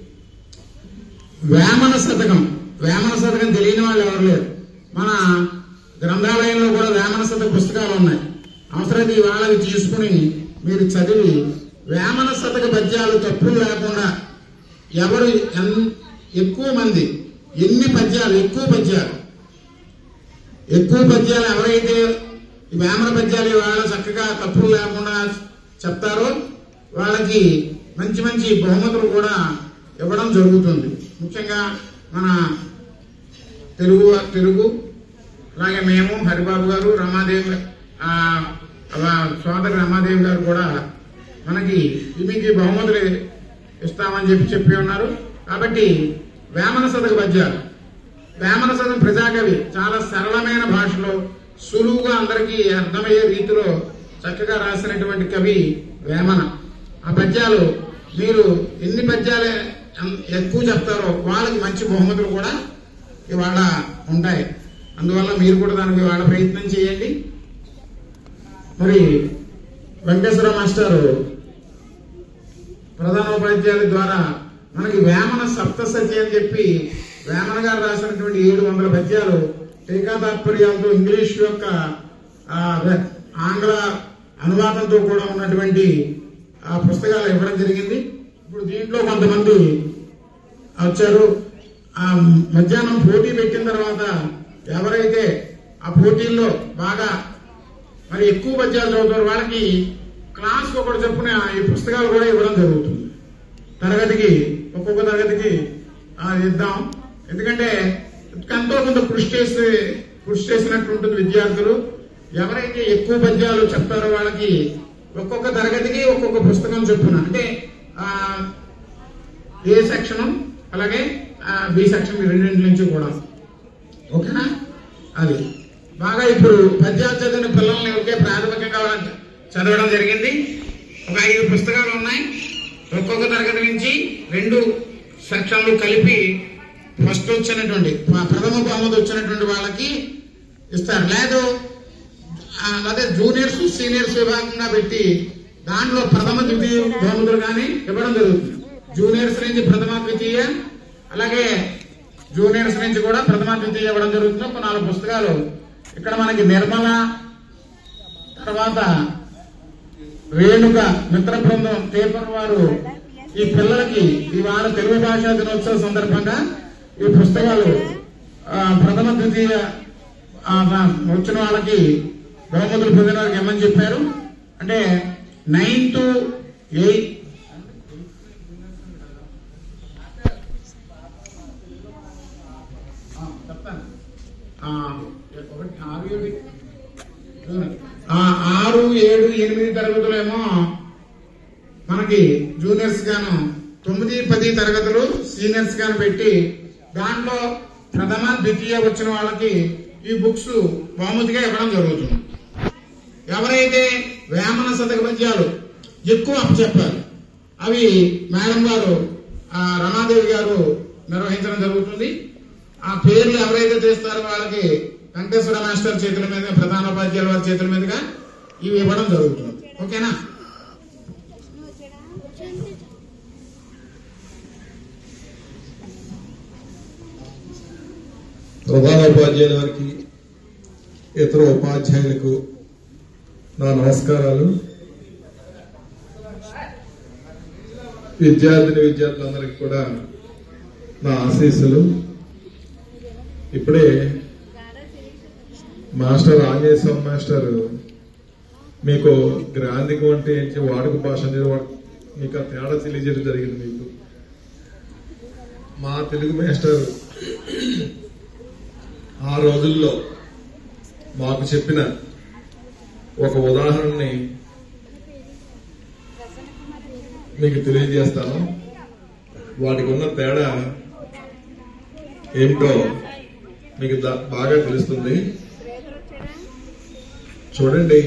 వేమన శతకం వేమన శతకం తెలియని వాళ్ళు ఎవరు లేరు మన గ్రంథాలయంలో కూడా వేమన శతక పుస్తకాలు ఉన్నాయి అవసరమైతే ఇవాళ అవి తీసుకుని మీరు చదివి వేమన శతక పద్యాలు తప్పులు లేకుండా ఎవరు ఎన్- ఎక్కువ మంది ఎన్ని పద్యాలు ఎక్కువ పద్యాలు ఎక్కువ పద్యాలు ఎవరైతే ఈ వేమన పద్యాలు ఇవాళ చక్కగా తప్పులు లేకుండా చెప్తారో వాళ్ళకి మంచి మంచి బహుమతులు కూడా ఇవ్వడం జరుగుతుంది ముఖ్యంగా మన తెలుగు తెలుగు అలాగే మేము హరిబాబు గారు రమాదేవి ఆ, ఆ, సోదరి రమాదేవి గారు కూడా మనకి మీకు బహుమతులు ఇస్తామని చెప్పి చెప్పి ఉన్నారు కాబట్టి వేమన శతక పద్యాలు వేమన శతకం ప్రజాకవి చాలా సరళమైన భాషలో సులువుగా అందరికీ అర్థమయ్యే రీతిలో చక్కగా రాసినటువంటి కవి వేమన ఆ పద్యాలు మీరు ఎన్ని పద్యాలు ఎం- ఎక్కువ చెప్తారో వాళ్ళకి మంచి బహుమతులు కూడా ఇవాళ ఉంటాయి అందువల్ల మీరు కూడా దానికి ఇవాళ ప్రయత్నం చేయండి మరి వెంకటేశ్వర మాస్టారు ప్రధానోపాధ్యాయుల ద్వారా మనకి వేమన సప్తసతి అని చెప్పి వేమన గారు రాసినటువంటి ఏడు వందల పద్యాలు టీకా తాత్పర్యాలతో ఇంగ్లీష్ యొక్క ఆ, వె- ఆంగ్ల అనువాదంతో కూడా ఉన్నటువంటి ఆ పుస్తకాలు ఇవ్వడం జరిగింది ఇప్పుడు దీంట్లో కొంతమంది వచ్చారు ఆ మధ్యాహ్నం పోటీ పెట్టిన తర్వాత ఎవరైతే ఆ పోటీల్లో బాగా మరి ఎక్కువ పద్యాలు చదువుతారు వాళ్ళకి క్లాస్ ఒకటి చెప్పున ఈ పుస్తకాలు కూడా ఇవ్వడం జరుగుతుంది తరగతికి ఒక్కొక్క తరగతికి ఆ, ఇద్దాం ఎందుకంటే ఎంతో కొంత కృషి చేసి కృషి చేసినట్టు ఉంటుంది విద్యార్థులు ఎవరైతే ఎక్కువ పద్యాలు చెప్తారో వాళ్ళకి ఒక్కొక్క తరగతికి ఒక్కొక్క పుస్తకం చొప్పున అంటే ఆ, ఏ సెక్షన్ అలాగే బి సెక్షన్ ఈ రెండింటి నుంచి కూడా ఓకేనా అది బాగా ఇప్పుడు పద్యాలు చదివిన పిల్లల్ని ఒకే ప్రాథమికంగా వాళ్ళని చదవడం జరిగింది ఒక ఐదు పుస్తకాలు ఉన్నాయి ఒక్కొక్క తరగతి నుంచి రెండు సెక్షన్లు కలిపి ఫస్ట్ వచ్చినటువంటి ప్ర- ప్రథమ బహుమతి వచ్చినటువంటి వాళ్ళకి ఇస్తారు లేదు ఆ, అదే జూనియర్స్ సీనియర్స్ విభాగంగా పెట్టి దాంట్లో ప్రథమ ద్వితీయ బహుమతులు కానీ ఇవ్వడం జరుగుతుంది జూనియర్స్ నుంచి ప్రథమ ద్వితీయ అలాగే జూనియర్స్ నుంచి కూడా ప్రథమ ద్వితీయ ఇవ్వడం జరుగుతుంది ఒక నాలుగు పుస్తకాలు ఇక్కడ మనకి నిర్మల తర్వాత రేణుక మిత్ర బృందం పేపర్ వారు ఈ పిల్లలకి ఇవాళ తెలుగు భాషా దినోత్సవ సందర్భంగా ఈ పుస్తకాలు ఆ, ప్రథమ ద్వితీయ ఆ, వచ్చిన వాళ్ళకి బహుమతులు పొందిన వాళ్ళకి ఏమని చెప్పారు అంటే నైన్త్ ఎయిత్ చెప్తాను ఆ, ఒకటి ఆరు ఏడు ఆ, ఆరు ఏడు ఎనిమిది తరగతులేమో మనకి జూనియర్స్ గాను తొమ్మిది పది తరగతులు సీనియర్స్ గాను పెట్టి దాంట్లో ప్రథమ ద్వితీయ వచ్చిన వాళ్ళకి ఈ బుక్స్ బహుమతిగా ఇవ్వడం జరుగుతుంది ఎవరైతే వేమన శతక పద్యాలు ఎక్కువ చెప్పారు అవి మేడం గారు ఆ, రమాదేవి గారు నిర్వహించడం జరుగుతుంది ఆ పేర్లు ఎవరైతే తీస్తారో వాళ్ళకి వెంకటేశ్వర మాస్టర్ చేతుల మీద ప్రధాన ఉపాధ్యాయుల వారి చేతుల మీదుగా ఇవి ఇవ్వడం జరుగుతుంది ఓకేనా ప్రధాన ఉపాధ్యాయుల వారికి ఇతర ఉపాధ్యాయులకు నా నమస్కారాలు విద్యార్థిని విద్యార్థులందరికీ కూడా నా ఆశీస్సులు ఇప్పుడే మాస్టర్ ఆంజనేయ మాస్టర్ మీకు గ్రాంధికం అంటే ఏంటి వాడుక భాష అనేది వాడు- మీకు ఆ తేడా తెలియజేయడం జరిగింది మీకు మా తెలుగు మాస్టర్ ఆ రోజుల్లో మాకు చెప్పిన ఒక ఉదాహరణని మీకు తెలియజేస్తాను వాటికి ఉన్న తేడా ఏమిటో మీకు దా- బాగా తెలుస్తుంది చూడండి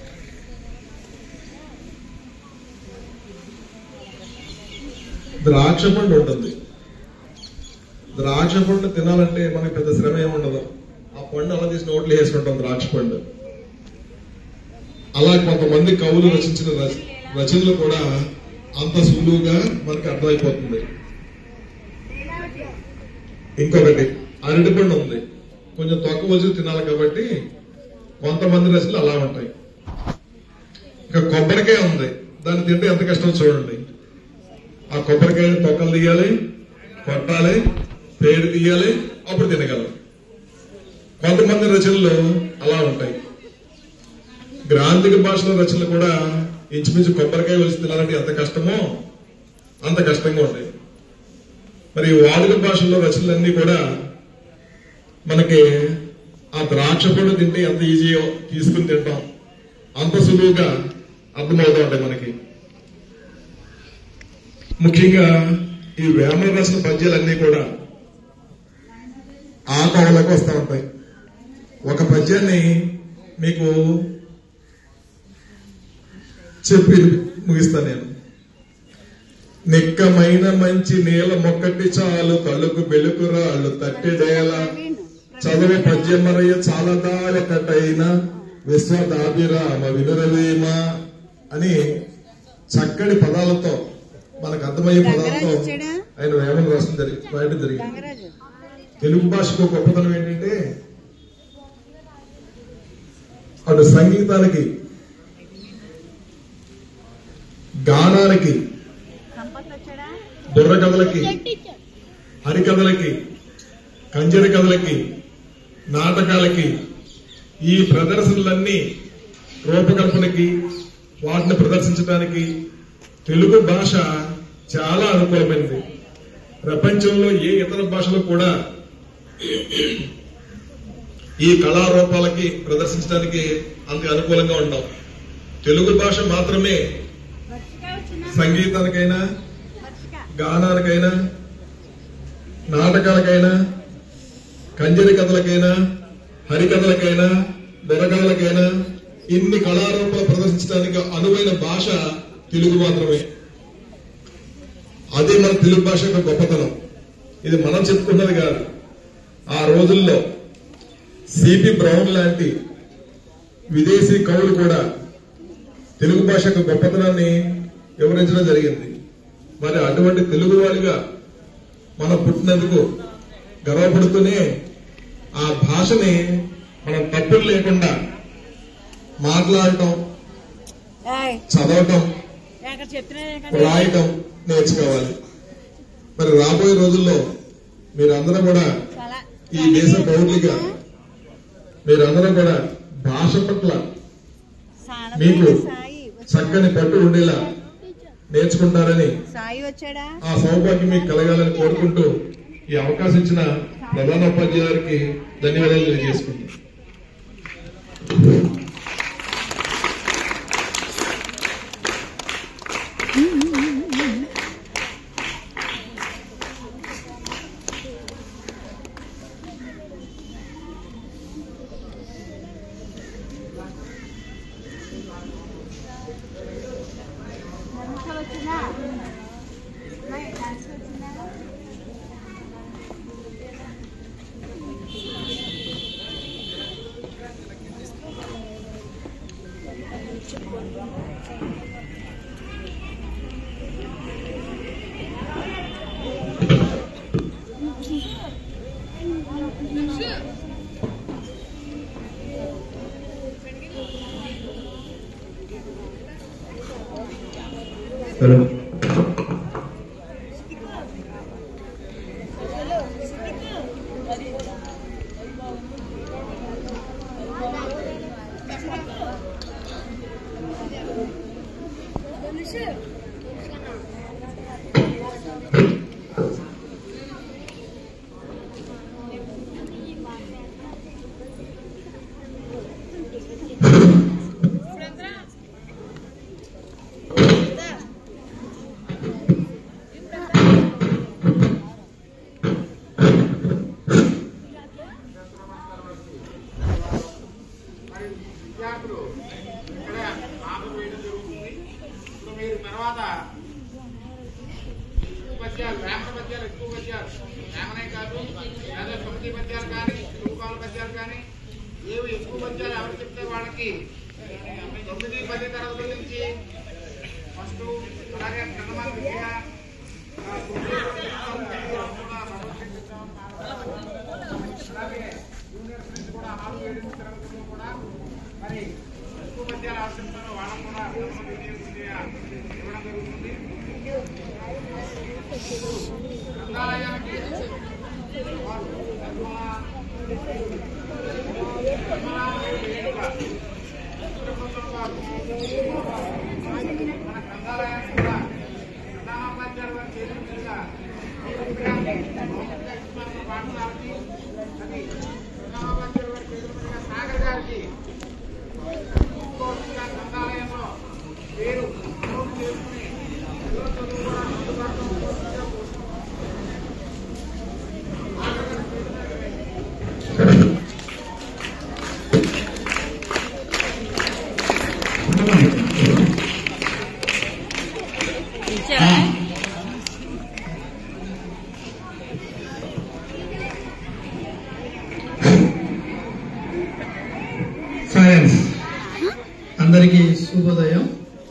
ద్రాక్ష పండు ఉంటుంది ద్రాక్ష పండు తినాలంటే మనకి పెద్ద శ్రమ ఏమి ఉండదు ఆ పండు అలా తీసి నోట్లు వేసుకుంటాం ద్రాక్ష పండు అలా కొంతమంది కవులు రచించిన రచ- రచనలు కూడా అంత సులువుగా మనకి అర్థమైపోతుంది ఇంకొకటి అరటి పండు ఉంది కొంచెం తక్కువ వచ్చి తినాలి కాబట్టి కొంతమంది రచనలు అలా ఉంటాయి ఇంకా కొబ్బరికాయ ఉంది దాన్ని తింటే ఎంత కష్టం చూడండి ఆ కొబ్బరికాయని తొక్కలు తీయాలి కొట్టాలి పేరు తీయాలి అప్పుడు తినగలం కొంతమంది రచనలు అలా ఉంటాయి గ్రాంధిక భాషల రచనలు కూడా ఇంచుమించు కొబ్బరికాయ వచ్చి తినాలంటే ఎంత కష్టమో అంత కష్టంగా ఉంటాయి మరి వాడుక భాషల్లో రచనలన్నీ కూడా మనకి ఆ ద్రాక్ష పండు తింటే ఎంత ఈజీయో తీసుకుని తింటాం అంత సులువుగా అర్థమవుతూ ఉంటాయి మనకి ముఖ్యంగా ఈ వేమన రచన పద్యాలన్నీ కూడా ఆ కవులకు వస్తూ ఉంటాయి ఒక పద్యాన్ని మీకు చెప్పి ముగిస్తాను నేను నిక్కమైన మంచి నీల మొక్కటి చాలు కళ్ళకు బెలుకు రాళ్ళు తట్టిడేల చదువు పద్యమరయ్య చాలదాల కటైన విశ్వదాభిరామ వినురవేమ అని చక్కటి పదాలతో మనకు అర్థమయ్యే పదాలతో ఆయన వేమన రాసిన జరిగి రాయడం జరిగింది తెలుగు భాషకు గొప్పతనం ఏంటంటే అటు సంగీతానికి గానానికి బుర్ర కథలకి హరికథలకి కంజర కథలకి నాటకాలకి ఈ ప్రదర్శనలన్నీ రూపకల్పనకి వాటిని ప్రదర్శించడానికి తెలుగు భాష చాలా అనుకూలమైనది ప్రపంచంలో ఏ ఇతర భాషలో కూడా ఈ కళారూపాలకి ప్రదర్శించడానికి అంత అనుకూలంగా ఉండవు తెలుగు భాష మాత్రమే సంగీతానికైనా గానానికైనా నాటకాలకైనా కంజరి కథలకైనా హరికథలకైనా బుర్రకథలకైనా ఇన్ని కళారూపాలు ప్రదర్శించడానికి అనువైన భాష తెలుగు మాత్రమే అదే మన తెలుగు భాష యొక్క గొప్పతనం ఇది మనం చెప్పుకున్నది కాదు ఆ రోజుల్లో సిపి బ్రౌన్ లాంటి విదేశీ కవులు కూడా తెలుగు భాష యొక్క గొప్పతనాన్ని వివరించడం జరిగింది మరి అటువంటి తెలుగు వాడిగా మనం పుట్టినందుకు గర్వపడుతూనే ఆ భాషని మనం తప్పులు లేకుండా మాట్లాడటం చదవటం రాయటం నేర్చుకోవాలి మరి రాబోయే రోజుల్లో మీరందరూ కూడా ఈ దేశ పౌరులుగా మీరందరూ కూడా భాష పట్ల మీకు చక్కని పట్టు ఉండేలా నేర్చుకుంటారని సాయి వచ్చాడా ఆ సౌభాగ్యం మీకు కలగాలని కోరుకుంటూ ఈ అవకాశం ఇచ్చిన ప్రధాన ఉపాధ్యాయునికి ధన్యవాదాలు తెలియజేసుకుంటున్నాను విద్యార్థులు ఇక్కడ ఆటలు వేయడం జరుగుతుంది ఇప్పుడు మీరు తర్వాత ఎక్కువ పద్యాలు వేమన పద్యాలు ఎక్కువ పద్యాలు వేమనే కాదు లేదా తొమ్మిది పద్యాలు కానీ రూపాల పద్యాలు కానీ ఏవి ఎక్కువ పద్యాలు ఎవరు చెప్తే వాళ్ళకి తొమ్మిది పది తరగతుల నుంచి ఫస్ట్ అలాగే కన్నమాల విద్య ఆ, తొమ్మిది కూడా భగవద్గీత అలాగే జూనియర్ ఫ్రెండ్స్ కూడా ఆరు ఏడు తరగతుల్లో కూడా మరి ఎక్కువ పద్యాలు ఆశిస్తారో వాళ్ళకు కూడా విద్య ఇవ్వడం జరుగుతుంది గ్రంథాలయానికి వారు నిర్మల నిర్మల వేడుక కుటుంబంలో వారు మన గ్రంథాలయానికి కూడా ప్రధానోపాధ్యాయులు వారి చేతుల మీదుగా పాఠశాలకి అది ప్రధానోపాధ్యాయులు వారి చేతుల మీదుగా సాగర్ గారికి కోర్సుగా గ్రంథాలయంలో పేరు నమోదు చేసుకుని పిల్లల చదువు కూడా అందుబాటులో ఉంటుందిగా సైన్స్ అందరికీ శుభోదయం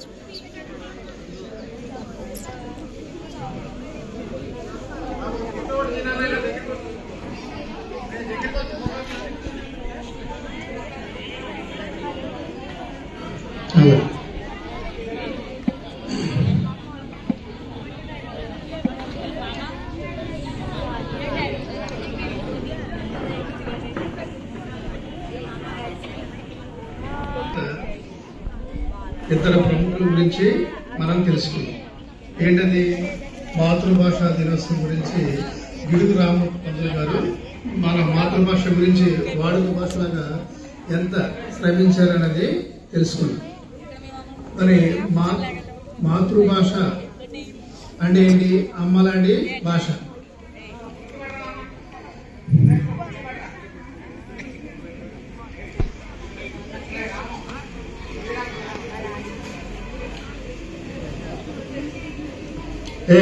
హలో ఇద్దరు ప్రముఖుల గురించి మనం తెలుసుకున్నాం ఏంటది మాతృభాష దినోత్సవం గురించి గిడుగు రామ పంతులు గారు మన మాతృభాష గురించి వాడుక భాషలాగా ఎంత శ్రమించారన్నది తెలుసుకున్నాం మరి మా మాతృభాష అంటే ఏంటి అమ్మలాంటి భాష ఏ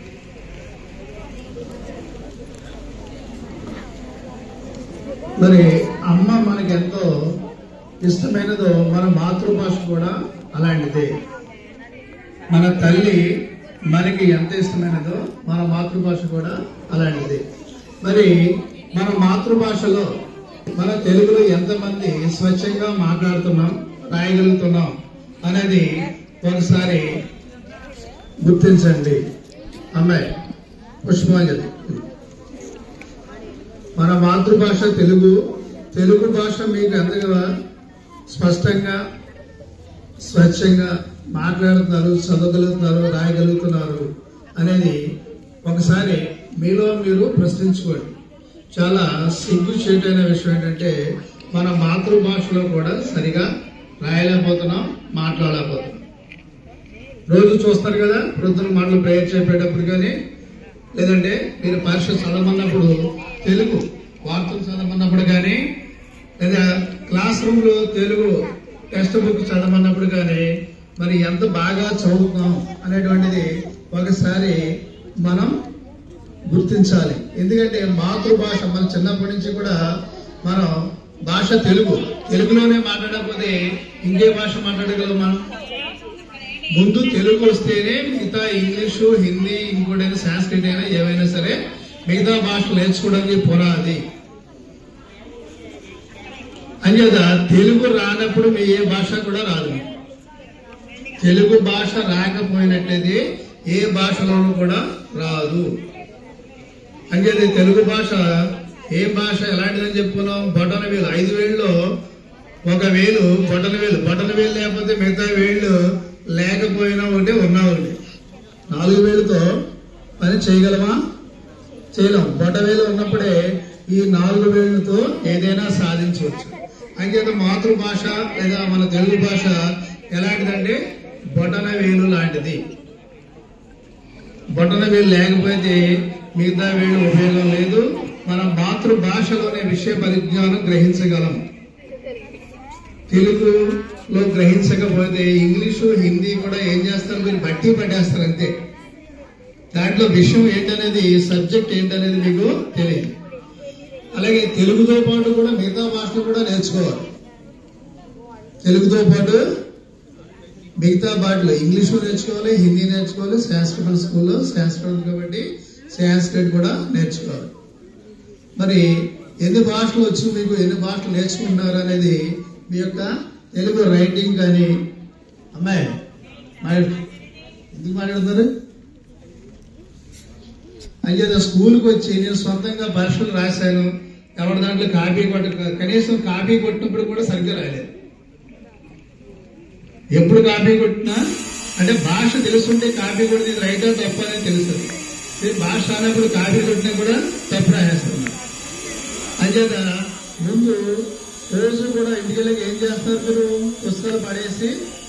మరి అమ్మ మనకి ఎంతో ఇష్టమైనదో మన మాతృభాష కూడా అలాంటిదే మన తల్లి మనకి ఎంత ఇష్టమైనదో మన మాతృభాష కూడా అలాంటిదే మరి మన మాతృభాషలో మన తెలుగులో ఎంతమంది స్వచ్ఛంగా మాట్లాడుతున్నాం రాయగలుగుతున్నాం అనేది ఒకసారి గుర్తించండి అమ్మాయి పుష్పాంజలి మన మాతృభాష తెలుగు తెలుగు భాష మీకు ఎంతగా స్పష్టంగా స్వచ్ఛంగా మాట్లాడుతున్నారు చదవగలుగుతున్నారు రాయగలుగుతున్నారు అనేది ఒకసారి మీలో మీరు ప్రశ్నించుకోండి చాలా సిగ్గు చేయటైన విషయం ఏంటంటే మన మాతృభాషలో కూడా సరిగా రాయలేకపోతున్నాం మాట్లాడలేకపోతున్నాం రోజు చూస్తారు కదా ప్రొద్దున మాటలు ప్రేయర్ చెప్పేటప్పుడు కానీ లేదంటే మీరు పరీక్ష చదవమన్నప్పుడు తెలుగు వార్తలు చదవమన్నప్పుడు కానీ లేదా క్లాస్ రూమ్ లో తెలుగు టెక్స్ట్ బుక్ చదవమన్నప్పుడు కానీ మరి ఎంత బాగా చదువుతున్నాం అనేటువంటిది ఒకసారి మనం గుర్తించాలి ఎందుకంటే మాతృభాష మన చిన్నప్పటి నుంచి కూడా మనం భాష తెలుగు తెలుగులోనే మాట్లాడకపోతే ఇంకే భాష మాట్లాడగలం మనం ముందు తెలుగు వస్తేనే మిగతా ఇంగ్లీషు హిందీ ఇంకోటైనా సాంస్క్రిట్ అయినా ఏవైనా సరే మిగతా భాషలు నేర్చుకోవడానికి పునాది అంచేత తెలుగు రానప్పుడు మీ ఏ భాష కూడా రాదు తెలుగు భాష రాకపోయినట్లయితే ఏ భాషలోనూ కూడా రాదు అంచేది తెలుగు భాష ఏ భాష ఎలాంటిదని చెప్పుకున్నాం బొటన వేలు ఐదు వేల్లో ఒక వేలు బొటన వేలు బొటన వేలు లేకపోతే మిగతా వేళ్ళు లేకపోయినా ఒకటి ఉన్నా ఒకటి నాలుగు వేలుతో పని చేయగలమా చేయలేం బొట వేలు ఉన్నప్పుడే ఈ నాలుగు వేళ్ళతో ఏదైనా సాధించవచ్చు అంచేత మాతృభాష లేదా మన తెలుగు భాష ఎలాంటిదంటే బొటన వేలు లాంటిది బొటన వేలు లేకపోతే మిగతా వేలు ఉపయోగం లేదు మన మాతృభాషలోనే విషయ పరిజ్ఞానం గ్రహించగలం తెలుగులో గ్రహించకపోతే ఇంగ్లీషు హిందీ కూడా ఏం చేస్తారు మీరు బట్టి పట్టేస్తారు అంతే దాంట్లో విషయం ఏంటనేది సబ్జెక్ట్ ఏంటనేది మీకు తెలియదు అలాగే తెలుగుతో పాటు కూడా మిగతా భాషలు కూడా నేర్చుకోవాలి తెలుగుతో పాటు మిగతా భాషలు ఇంగ్లీషు నేర్చుకోవాలి హిందీ నేర్చుకోవాలి సంస్కృత స్కూల్లో సంస్కృతం కాబట్టి సంస్కృత్ కూడా నేర్చుకోవాలి మరి ఎన్ని భాషలు వచ్చి మీకు ఎన్ని భాషలు నేర్చుకుంటున్నారు అనేది మీ యొక్క తెలుగు రైటింగ్ కానీ అమ్మాయి మా ఎందుకు మాట్లాడుతున్నారు అంచేత స్కూల్కి వచ్చి నేను సొంతంగా పరీక్షలు రాశాను ఎవరి దాంట్లో కాపీ కొట్ట కనీసం కాపీ కొట్టినప్పుడు కూడా సరిగ్గా రాయలేదు ఎప్పుడు కాపీ కొట్టినా అంటే భాష తెలుసుంటే కాపీ కొడితే ఇది రైటా తప్ప అనేది తెలుస్తుంది మీరు భాష రానప్పుడు కాపీ కొట్టినా కూడా తప్పు రాసేస్తున్నారు అంచేత ముందు రోజు కూడా ఇంటికి వెళ్ళి ఏం చేస్తారు మీరు పుస్తకాలు పడేసి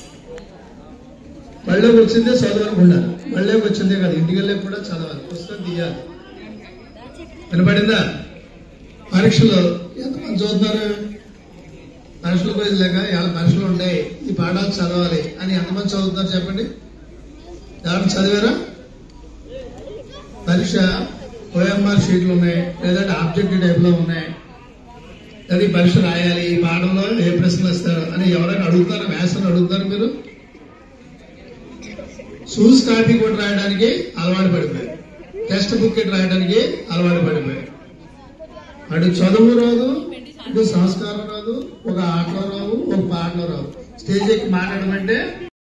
బళ్ళకి వచ్చిందే చదవనుకుంటారు బళ్ళకి వచ్చిందే కాదు ఇంటికి వెళ్ళి కూడా చదవాలి పుస్తకం తీయాలి వినపడిందా పరీక్షలు ఎంతమంది చదువుతున్నారు పరీక్షలు పోయి లేక ఇవాళ పరీక్షలు ఉంటాయి ఈ పాఠాలు చదవాలి అని ఎంతమంది చదువుతున్నారు చెప్పండి ఎవరు చదివారా పరీక్ష ఓఎంఆర్ షీట్లు ఉన్నాయి లేదంటే ఆబ్జెక్టివ్ టైప్ లో ఉన్నాయి లేదా ఈ పరీక్ష రాయాలి ఈ పాఠంలో ఏ ప్రశ్నలు ఇస్తారు అని ఎవరైనా అడుగుతారు వ్యాసం అడుగుతారు మీరు షూస్ కాపీ కూడా రాయడానికి అలవాటు పడిపోయారు టెక్స్ట్ బుక్ రాయడానికి అలవాటు పడిపోయారు అటు చదువు రాదు ఇటు సంస్కారం రాదు ఒక ఆటలో రావు ఒక పాటలో రావు స్టేజ్ ఎక్కి మాట్లాడమంటే